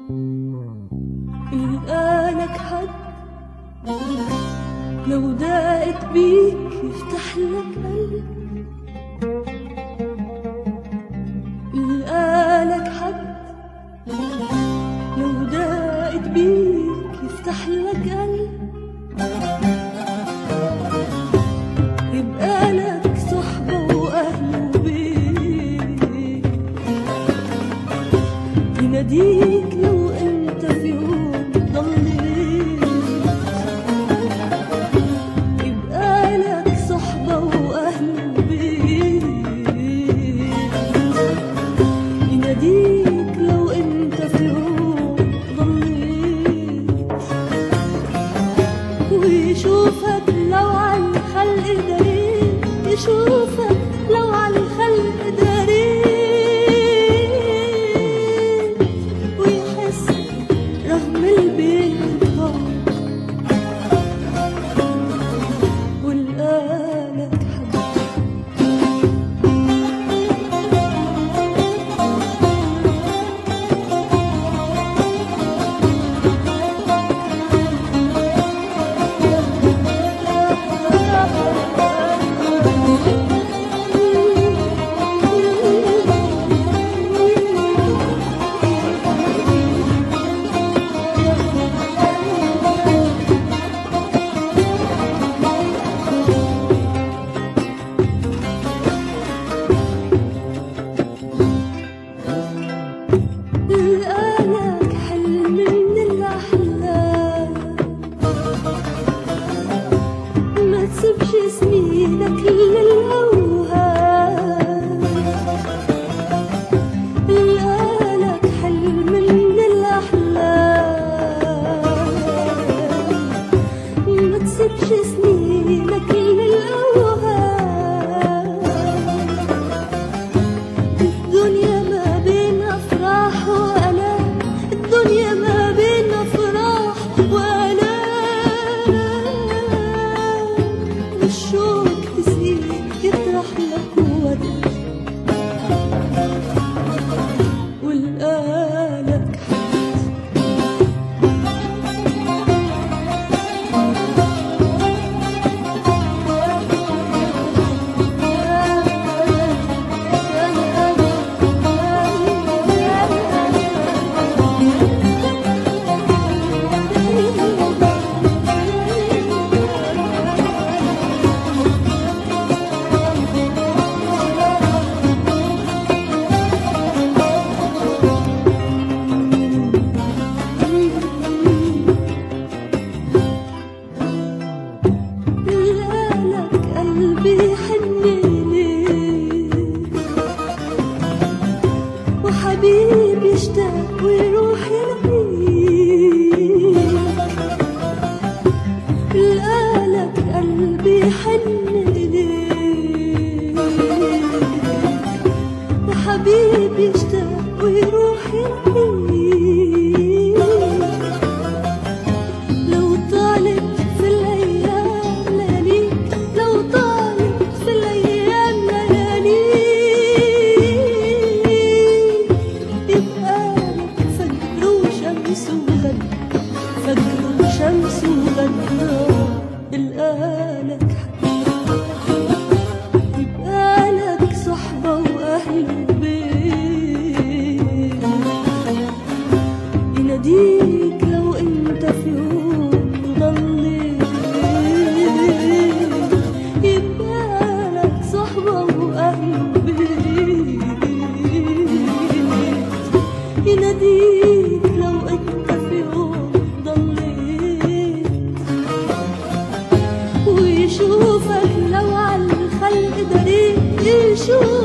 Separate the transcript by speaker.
Speaker 1: يلقالك حد لو دقت بيك يفتح لك قلب يلقالك حد لو دقت بيك يفتح لك قلب يبقى لك صحبة وأهل وبيت يناديك لو انت في يوم ضليت يبقى لك صحبة وأهل وبيت يناديك لو انت في يوم ضليت ويشوفك لو على الخلق دارين يشوفك لو على الخلق دارين ويحس رغم البين ضاع والقالك حد لقالك حلم من الأحلام ما تسيبش سنينك للأوهام لقالك حلم من الأحلام ما تسيبش سنينك للأوهام الدنيا ما بين أفراح وآلام الدنيا ما بين أفراح وآلام الشوق تسيب يطرح لك ودك والقالك حد لقالك قلبي حن ليك وحبيبي اشتاق ويروح يلاقيك لقالك قلبي حن ليك وحبيبي اشتاق ويروح يلاقيك لو طالت في الأيام لياليك لو طالت في الأيام لياليك يبقى لك فجر وشمس وغد فجر وشمس وغد القالك يبقى لك صحبة وأهل وبيت يناديك لو انت في يوم ضليت يبقى لك صحبة وأهل وبيت يناديك لو انت في يوم ضليت ويشوفك لو على الخلق دارين يشوفك